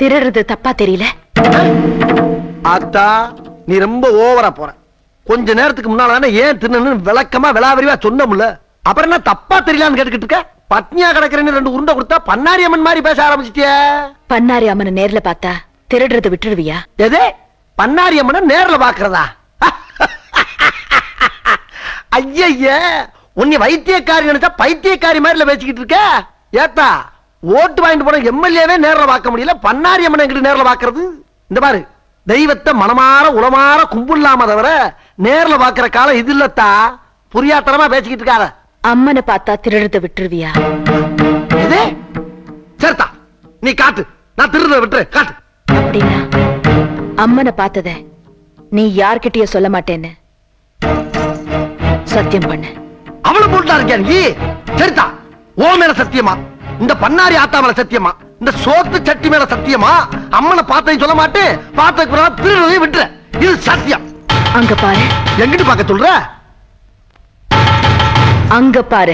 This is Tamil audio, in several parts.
திருடுறது தப்பா தெரியல ஆத்தா நீ ரொம்ப ஓவரா போற கொஞ்ச நேரத்துக்கு முன்னால தானே ஏன் தின்னு விளக்கமா விளாவரிவா சொன்னமுல்ல அப்புறம் என்ன தப்பா தெரியலான்னு கேட்டுக்கிட்டு இருக்க பத்னியா கிடக்குறேன்னு ரெண்டு உருண்டை கொடுத்தா பன்னாரி அம்மன் மாதிரி பேச ஆரம்பிச்சிட்டியே பன்னாரி அம்மனை நேர்ல பார்த்தா திருடுறத விட்டுருவியா எது பன்னாரி அம்மனை நேர்ல பாக்குறதா ஐயய்ய உன்னை வைத்தியக்காரி நினைச்சா பைத்தியக்காரி மாதிரில பேசிக்கிட்டு இருக்க ஏத்தா ஓட்டு வாங்கிட்டு போன எம்எல்ஏவே நேர்ல பார்க்க முடியல பன்னாரி அம்மனை எங்கிட்ட நேர்ல பாக்குறது இந்த பாரு தெய்வத்தை மனமாற உளமாற கும்பிடலாம தவிர நேர்ல பாக்குற காலம் இது இல்லத்தா புரியாத்தனமா பேசிக்கிட்டு இருக்காத அம்மனை பார்த்தா திருடுறத விட்டுருவியா எது சரிதா நீ காட்டு நான் திருடுறத விட்டுரு காட்டு அப்படின்னா அம்மனை பார்த்தத நீ யார்கிட்டயோ சொல்ல மாட்டேன்னு சத்தியம் பண்ணு அவளை போட்டா இருக்கியா நீ சரிதா ஓ மேல சத்தியமா இந்த பண்ணாரி ஆத்தா மேல சத்தியமா இந்த சோத்து சட்டி மேல சத்தியமா அம்மனை பார்த்தேன்னு சொல்ல மாட்டேன் பார்த்ததுக்கு பிறகு திருடுறதையும் விட்டுற இது சத்தியம் அங்க பாரு எங்கிட்டு பார்க்க சொல்ற அங்க பாரு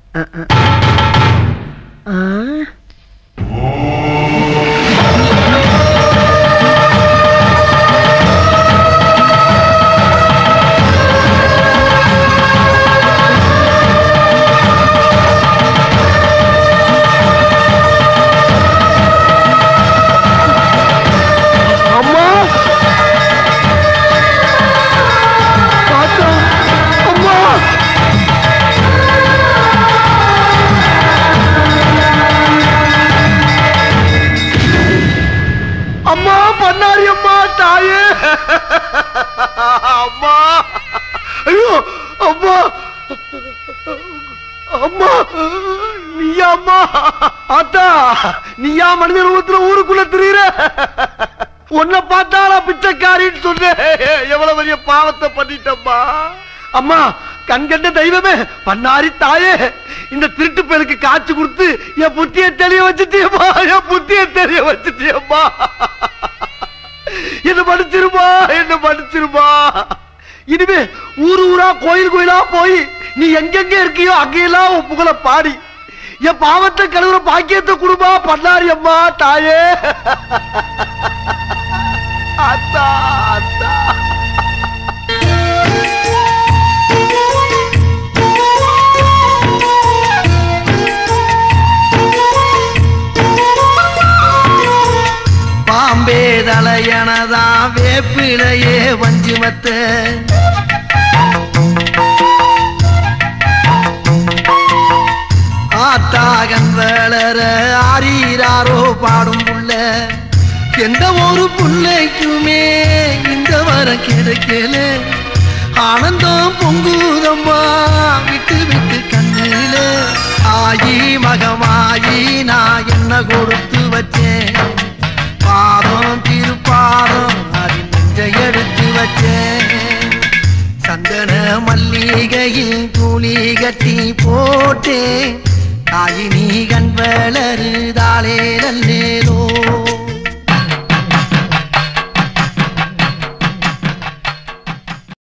அம்மா ஆத்தா அம்மா அம்மா பண்ணாரி அம்மா தாயே அம்மா ஐயோ அம்மா அம்மா நீயா அம்மா ஆத்தா நீயா மனித ரூபத்துல ஊருக்குள்ள திரியுற உன்னை பார்த்தாலா பிச்சைக்காரின்னு சொன்னேன் எவ்வளவு பெரிய பாவத்தை பண்ணிட்டம்மா அம்மா கண்கண்ட தெய்வமே பண்ணாரி தாயே இந்த திருட்டு பேருக்கு காய்ச்சி கொடுத்து என் புத்திய தெரிய வச்சுட்டியம்மா என் புத்திய தெரிய வச்சுட்டியம்மா என்ன மன்னிச்சிருமா என்ன மன்னிச்சிருமா இனிமே ஊரு ஊரா கோயில் கோயிலா போய் நீ எங்கெங்க இருக்கியோ அங்கெல்லாம் உன் புகழ பாடி என் பாவத்தை கழுவுற பாக்கியத்தை கொடுமா பண்ணாரி அம்மா தாயே அத்தா அத்தா பாம்பே தலையனதா வேப்பிலையே வஞ்சிமத்த ஆத்தாகன் வளர ஆரீராரோ பாடும் புள்ள எந்த ஒரு புள்ளைக்குமே இந்த வரம் கிடைக்கல ஆனந்தம் பொங்குதம்மா விட்டு விட்டு கண்ணில ஆயி மகமாயி நான் என்ன கொடுத்து வச்சேன் பாதம் திருப்பாதம் அது நெஞ்ச எடுத்து வச்சேன் சந்தன மல்லிகையில் கூலி கட்டி போட்டேன் தாயினி கண் வளருதாளே நல்லேலோ